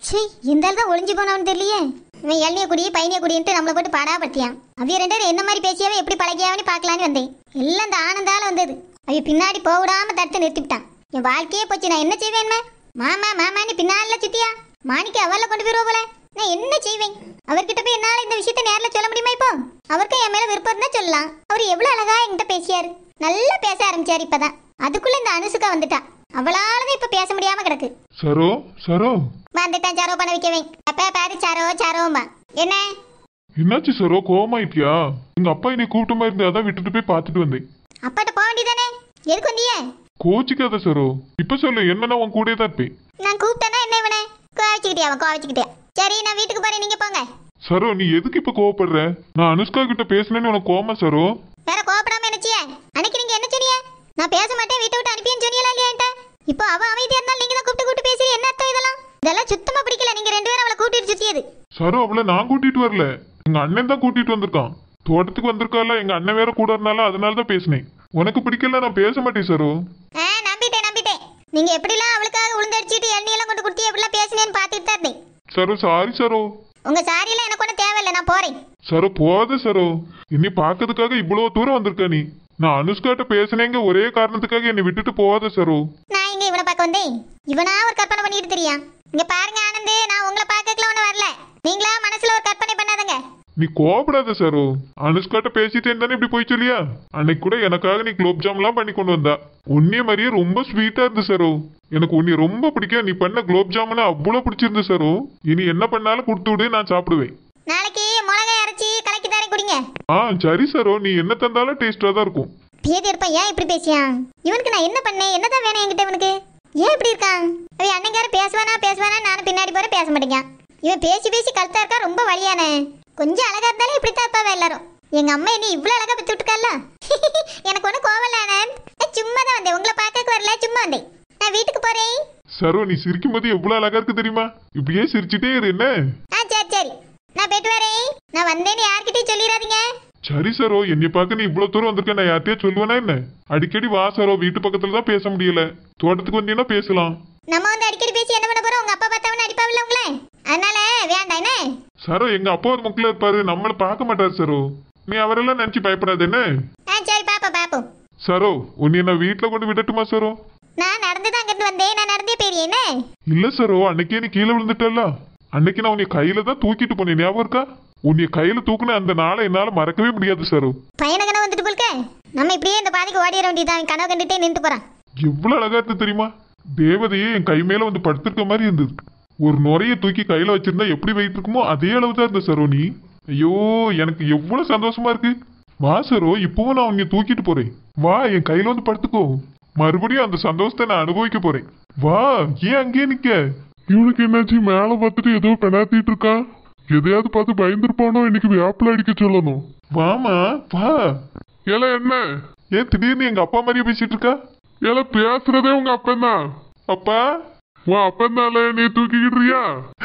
சீ இந்த ஆள் தான் ஒளிஞ்சு போனவன் தெரியலையே இவன் எல்னிய குடி பையனிய குடின்ட்டு நம்மளை போட்டு பாடாப்படுத்தியான் அவிய ரெண்டு பேரும் என்ன மாதிரி பேசியாவே எப்படி பழகியாவனு பார்க்கலான்னு வந்தேன் எல்லாம் இந்த ஆனந்தால வந்தது அவிய பின்னாடி போக விடாம தடுத்து நிறுத்திவிட்டான் என் வாழ்க்கையே போச்சு நான் என்ன செய்வேன் மாமா மாமான்னு பின்னால சுத்தியா மாணிக்க அவள கொண்டு போயிருவ போல நான் என்ன செய்வேன் அவர்கிட்ட போய் என்னால இந்த விஷயத்தை நேர்ல சொல்ல முடியுமா இப்போ அவருக்கு என் மேல விருப்பம் இருந்தா சொல்லலாம் அவர் எவ்வளவு அழகா என்கிட்ட பேசியாரு நல்லா பேச ஆரம்பிச்சாரு இப்பதான் அதுக்குள்ள இந்த அனுசுக்கா வந்துட்டா அவளாலதான் இப்ப பேச முடியாம கிடக்கு சரோ சரோ வந்துட்டான் சாரோ பண்ண வைக்கவே அப்ப பாரு சாரோ சாரோம்பா என்ன என்னாச்சு சரோ கோவமாயிட்டியா எங்க அப்பா என்னை கூப்பிட்ட மாதிரி இருந்து அதான் விட்டுட்டு போய் பார்த்துட்டு வந்தேன் அப்பாட்ட போக வேண்டியதானே எதுக்கு வந்தியே கோச்சிக்காத சரோ இப்ப சொல்லு என்னன்னா உன் கூடயே தான் இருப்பேன் நான் கூப்பிட்டேன்னா என்ன இவனே கோவச்சுக்கிட்டே அவன் கோவச்சுக்கிட்டே சரி நான் வீட்டுக்கு போறேன் நீங்க போங்க சரோ நீ எதுக்கு இப்ப கோவப்படுற நான் அனுஷ்கா கிட்ட பேசினேன்னு உனக்கு கோவமா சரோ வேற கோவப்படாம என்னச்சியே அன்னைக்கு நீங்க என்ன சொன்னீங்க நான் பேச மாட்டேன் வீட்டை விட்டு அனுப்பியேன்னு சொன்னீங்களா இல்லையா என்கிட்ட? இப்போ அவ அமைதியா இருந்தாலும் நீங்க தான் கூப்பிட்டு கூப்பிட்டு பேசுறீங்க என்ன அர்த்தம் இதெல்லாம் இதெல்லாம் சுத்தமா பிடிக்கல நீங்க ரெண்டு பேரும் அவளை கூட்டிட்டு சுத்தியது சரோ அவளை நான் கூட்டிட்டு வரல எங்க அண்ணன் தான் கூட்டிட்டு வந்திருக்கான் தோட்டத்துக்கு வந்திருக்கால எங்க அண்ணன் வேற கூட இருந்தாலும் அதனால தான் பேசினேன் உனக்கு பிடிக்கல நான் பேச மாட்டேன் சரோ ஆ நம்பிட்டேன் நம்பிட்டேன் நீங்க எப்படிலாம் அவளுக்காக உளுந்தடிச்சிட்டு எண்ணெயெல்லாம் கொண்டு கொடுத்து எப்படிலாம் பேசினேன்னு பார்த்துட்டு தான் இருந்தேன் சரோ சாரி சரோ உங்க சாரியெல்லாம் எனக்கு ஒன்றும் தேவையில்லை நான் போறேன் சரோ போத சரோ என்னை பார்க்கறதுக்காக இவ்வளவு தூரம் வந்திருக்க நீ நான் அனுஷ்காட்ட பேசினேங்க ஒரே காரணத்துக்காக என்னை விட்டுட்டு போகாத சரோ நான் இங்க இவனை பார்க்க வந்தேன் இவனா ஒரு கற்பனை பண்ணிட்டு தெரியா இங்க பாருங்க ஆனந்து நான் உங்களை பார்க்கல ஒன்றும் வரல நீங்களா மனசுல ஒரு கற்பனை பண்ணாதங்க நீ கோபப்படாத சரோ அனுஷ்காட்ட பேசிட்டேன்னு தானே இப்படி போய் சொல்லியா அன்னைக்கு கூட எனக்காக நீ குலோப் ஜாம்லாம் பண்ணி கொண்டு வந்தா உன்னைய மாதிரியே ரொம்ப ஸ்வீட்டா இருந்து சரோ எனக்கு உன்னை ரொம்ப பிடிக்கும் நீ பண்ண குலோப் ஜாமுன் அவ்வளோ பிடிச்சிருந்து சரோ இனி என்ன பண்ணாலும் கொடுத்து விடு நான் சாப்பிடுவேன் நாளைக்கு மிளகாய் அரைச்சி கலக்கி தாரே குடிங்க ஆ சரி சரோ நீ என்ன தந்தாலும் டேஸ்டா தான் இருக்கும் பேதி இருப்பான் ஏன் இப்படி பேசியான் இவனுக்கு நான் என்ன பண்ணேன் என்னதான் வேணும் என்கிட்ட இவனுக்கு ஏன் இப்படி இருக்கான் அவன் அண்ணங்கார பேசுவானா பேசுவானா நானும் பின்னாடி போற பேச மாட்டேங்க இவன் பேசி பேசி கழுத்தா இருக்கா ரொம்ப வழியானே கொஞ்சம் அழகா இருந்தாலும் இப்படித்தான் இருப்பாவ எல்லாரும் எங்க அம்மா என்ன இவ்வளவு அழகா பெத்து விட்டுக்கல்ல எனக்கு ஒன்றும் கோவம் இல்லை ஆனந்த் நான் சும்மா தான் வந்தேன் உங்களை பார்க்க வரல சும்மா வந்தேன் நான் வீட்டுக்கு போறேன் சரோ நீ சிரிக்கும் போது எவ்வளவு அழகா இருக்கு தெரியுமா இப்படியே சிரிச்சிட்டே இரு என்ன ஆ சரி சரி நான் போயிட்டு வரேன் நான் வந்தேன்னு யார்கிட்டயும் சொல்லிடாதீங்க சரி சரோ என்னை பார்க்க நீ இவ்வளவு தூரம் வந்திருக்க நான் யார்கிட்டயே சொல்லுவேனா என்ன அடிக்கடி வா சரோ வீட்டு பக்கத்துல தான் பேச முடியல தோட்டத்துக்கு வந்தீங்கன்னா பேசலாம் நம்ம வந்து அடிக்கடி பேசி என்ன பண்ண போறோம் உங்க அப்பா பார்த்தவன அடிப்பாவில்ல உங்களே அதனால வேண்டாம் என்ன சரோ எங்க அப்பா ஒரு முக்கில் இருப்பாரு நம்மள பார்க்க மாட்டாரு சரோ நீ அவரெல்லாம் நினைச்சு பயப்படாத என்ன ஆ சரி பாப்போம் பாப்போம் சரோ உன்னை நான் வீட்டுல கொண்டு விடட்டுமா சரோ நான் நடந்து தான் அங்கிருந்து வந்தேன் நான் நடந்தே போயிருக்கேன் என்ன இல்ல சரோ அன்னைக்கே நீ கீழே விழுந்துட்டல்ல அன்னைக்கு நான் உன்னை கையில தான் தூக்கிட்டு போனேன் ஞாபகம் இருக்கா உன்னை கையில தூக்குன அந்த நாளை என்னால மறக்கவே முடியாது சரோ பையனை கனவு வந்துட்டு போல்க நம்ம இப்படியே இந்த பாதிக்கு ஓடிட வேண்டியதான் அவன் கனவு கண்டுட்டே நின்று போறான் எவ்வளவு அழகா இருந்து தெரியுமா தேவதையே என் கை மேல வந்து படுத்திருக்க மாதிரி இருந்தது ஒரு நுரைய தூக்கி கையில வச்சிருந்தா எப்படி வெயிட் இருக்குமோ அதே அளவு தான் இருந்த சரோ நீ ஐயோ எனக்கு எவ்வளவு சந்தோஷமா இருக்கு வா சரோ இப்பவும் நான் உன்னை தூக்கிட்டு போறேன் வா என் கையில வந்து படுத்துக்கோ மறுபடியும் அந்த சந்தோஷத்தை நான் அனுபவிக்க போறேன் வா ஏன் அங்கேயே நிக்க இவனுக்கு என்னாச்சு மேல பார்த்துட்டு ஏதோ பெணாத்திட்டு இருக்கான் எதையாவது பார்த்து பயந்துருப்பானோ இன்னைக்கு வேப்பில அடிக்க சொல்லணும் வாமா வா ஏல என்ன ஏன் திடீர்னு எங்க அப்பா மாதிரியே பேசிட்டு இருக்கா ஏல பேசுறதே உங்க அப்பன் தான் அப்பா உன் அப்பன் தானே நீ தூக்கிக்கிட்டுறியா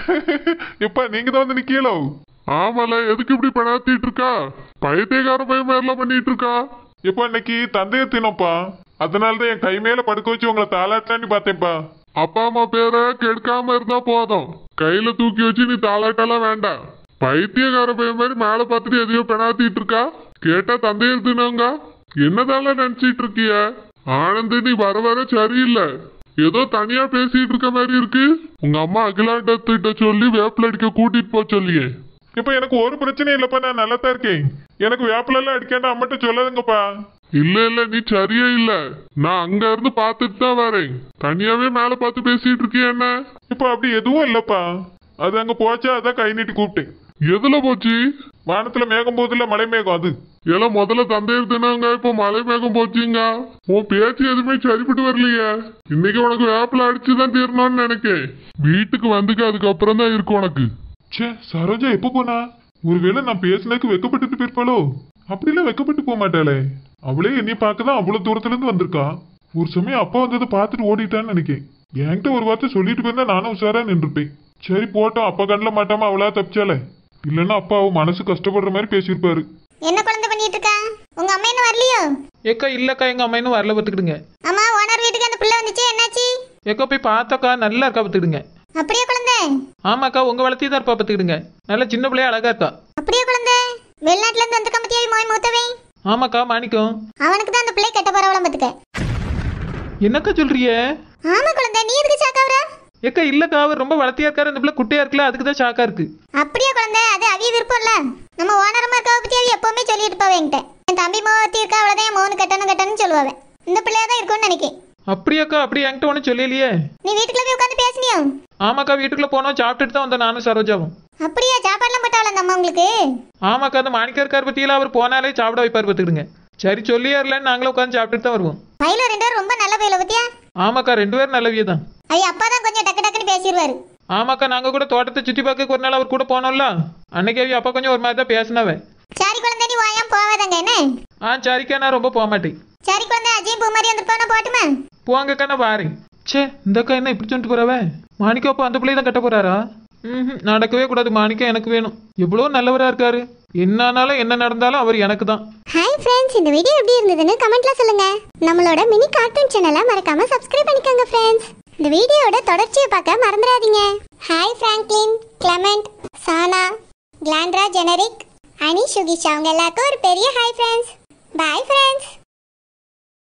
எப்பா நீங்க தான் வந்து நிக்கலோ ஆமால எதுக்கு இப்படி பெணாத்திட்டு இருக்கா பைத்தியக்கார பையன் மாதிரிலாம் பண்ணிட்டு இருக்கா எப்பா இன்னைக்கு தந்தைய தினப்பா அதனால தான் என் கை மேல படுக்க வச்சு உங்களை தாளாட்டான்னு பார்த்தேன்ப்பா அப்பா அம்மா பேரை கெடுக்காம இருந்தா போதும் கையில தூக்கி வச்சு நீ தாளாட்டெல்லாம் வேண்டாம் பைத்தியக்கார பையன் மாதிரி மேல பார்த்துட்டு எதையோ பெணாத்திட்டு இருக்கா கேட்டா தந்தையர் தினங்க என்னதால நினைச்சிட்டு இருக்கிய ஆனந்த் நீ வர வர சரியில்லை ஏதோ தனியா பேசிட்டு இருக்க மாதிரி இருக்கு உங்க அம்மா அகிலாண்டத்திட்ட சொல்லி வேப்பில அடிக்க கூட்டிட்டு போக சொல்லியே இப்ப எனக்கு ஒரு பிரச்சனையும் இல்லப்பா நான் நல்லா தான் இருக்கேன் எனக்கு வேப்பிலெல்லாம் அடிக்காண்டா அம்மட்ட சொல்லாதுங்கப்பா இல்ல இல்ல நீ சரியே இல்ல நான் அங்க இருந்து பார்த்துட்டு தான் வரேன் தனியாவே மேல பார்த்து பேசிட்டு இருக்கிய என்ன இப்ப அப்படி எதுவும் இல்லப்பா அது அங்க போச்சா அதான் கை நீட்டி கூப்பிட்டேன் எதுல போச்சு வானத்துல மேகம் போதில்ல மலை மேகம் அது எல்லாம் முதல்ல தந்தையர் தினங்க இப்போ மலை மேகம் போச்சுங்க உன் பேச்சு எதுவுமே சரிப்பட்டு வரலையே இன்னைக்கு உனக்கு வேப்பில அடிச்சுதான் தீரணும்னு நினைக்கேன் வீட்டுக்கு வந்துக்க அதுக்கப்புறம் தான் இருக்கு உனக்கு ச்சே சரோஜா எப்போ போனா ஒருவேளை நான் பேசினதுக்கு வெக்கப்பட்டுட்டு போயிருப்பாளோ அப்படிலாம் வெக்கப்பட்டு போக மாட்டாளே அவளே என்னைய பார்க்க தான் அவ்வளவு தூரத்துல இருந்து வந்திருக்கா ஒரு சமயம் அப்பா வந்ததை பார்த்துட்டு ஓடிட்டான்னு நினைக்கேன் என்கிட்ட ஒரு வார்த்தை சொல்லிட்டு போயிருந்தா நானும் உஷாரா நின்றுப்பேன் சரி போட்டோம் அப்பா கண்ணில் மாட்டாம அவளா தப்பிச்சாலே இல்லைன்னா அப்பா அவ மனசு கஷ்டப்படுற மாதிரி பேசியிருப்பாரு என்ன குழந்தை பண்ணிட்டு இருக்கா உங்க அம்மா இன்னும் வரலையோ ஏக்கா இல்லக்கா எங்க அம்மா இன்னும் வரல பார்த்துக்கிடுங்க அம்மா ஓனர் வீட்டுக்கு அந்த பிள்ளை வந்துச்சு என்னாச்சு ஏக்கா போய் பார்த்தாக்கா நல்லா இருக்கா பார்த்துக்கிடுங்க அப்படியே குழந்தை ஆமாக்கா உங்க வளர்த்தி தான் இருப்பா பார்த்துக்கிடுங்க நல்ல சின்ன பிள்ளையா அழகா இருக்கா அப்படியே குழந்தை வெளிநாட்டுல இருந்து வந்த கம்பத்தியாவி மோய் மூத்தவை ஆமாக்கா மாணிக்கம் அவனுக்கு தான் அந்த பிள்ளை கெட்ட பரவலாம் பத்துக்க என்னக்கா சொல்றிய ஆமா குழந்தை நீ எதுக்கு சாக்காவரா ஏக்கா இல்லக்கா அவர் ரொம்ப வளர்த்தியா இருக்காரு இந்த பிள்ளை குட்டையா இருக்குல்ல அதுக்கு தான் ஷாக்கா இருக்கு அப்படியே குழந்தை அது அவிய விருப்பம்ல நம்ம ஓனரமா இருக்கா பத்தி அவ எப்பவுமே சொல்லிட்டு இருப்பாவ என்கிட்ட என் தம்பி மோத்தி இருக்கா அவ்வளவுதான் என் மோனு கட்டணும் கட்டணும்னு சொல்லுவாவ இந்த பிள்ளையா தான் இருக்கும்னு நினைக்கேன் அப்படியாக்கா அப்படி என்கிட்ட ஒன்றும் சொல்லலையே நீ வீட்டுக்குள்ள போய் உட்காந்து பேசுனியோ ஆமாக்கா வீட்டுக்குள்ள போனோம் சாப்பிட்டுட்டு தான் வந்தோம் நானும் சரோஜாவும் அப்படியா சாப்பாடுலாம் போட்டாவல அந்த அம்மா உங்களுக்கு ஆமாக்கா அந்த மாணிக்க இருக்கார் பத்தியில அவர் போனாலே சாப்பிட வைப்பார் பார்த்துக்கிடுங்க சரி சொல்லியாருலன்னு நாங்களும் உட்காந்து சாப்பிட்டுட்டு தான் வருவோம் பையில ரெண்டு பேரும் ரொம்ப நல்ல பையில பத்தியா ஆமாக்கா ரெண்டு பேரும் நல்லவியே தான் அவ அப்பா தான் கொஞ்சம் டக்கு டக்குன்னு பேசிடுவாரு ஆமாக்கா நாங்க கூட தோட்டத்தை சுத்தி பார்க்க ஒரு நாள் அவர் கூட போனோம்ல அன்னைக்கு அவி அப்பா கொஞ்சம் ஒரு மாதிரி தான் பேசினவன் சரி குழந்தை நீ வாயாம் போவாதங்க என்ன ஆ சரிக்கா நான் ரொம்ப போக மாட்டேன் சரி குழந்தை அஜயும் பூ மாதிரி வந்துருப்பான போட்டுமா போங்கக்கா நான் வாரேன் ச்சே இந்த அக்கா என்ன இப்படி சொல்லிட்டு போறாவ மாணிக்கம் அப்பா அந்த பிள்ளைய தான் கட்ட போறாரா ம் நடக்கவே கூடாது மாணிக்கம் எனக்கு வேணும் எவ்வளோ நல்லவரா இருக்காரு என்னானாலும் என்ன நடந்தாலும் அவர் எனக்கு தான் ஹாய் ஃப்ரெண்ட்ஸ் இந்த வீடியோ எப்படி இருந்ததுன்னு கமெண்ட்ல சொல்லுங்க நம்மளோட மினி கார்ட்டூன் சேனலை மறக்காம சப்ஸ்கிரைப் பண்ணிக்கோங்க ஃப்ரெண்ட்ஸ் இந்த வீடியோட தொடர்ச்சியை பார்க்க மறந்துடாதீங்க ஹாய் ஃப்ராங்க்லின் கிளமெண்ட் சானா கிளாண்ட்ரா ஜெனரிக் அனி சுகிஷா அவங்க எல்லாருக்கும் ஒரு பெரிய ஹாய் ஃப்ரெண்ட்ஸ் பாய் ஃப்ரெண்ட்ஸ்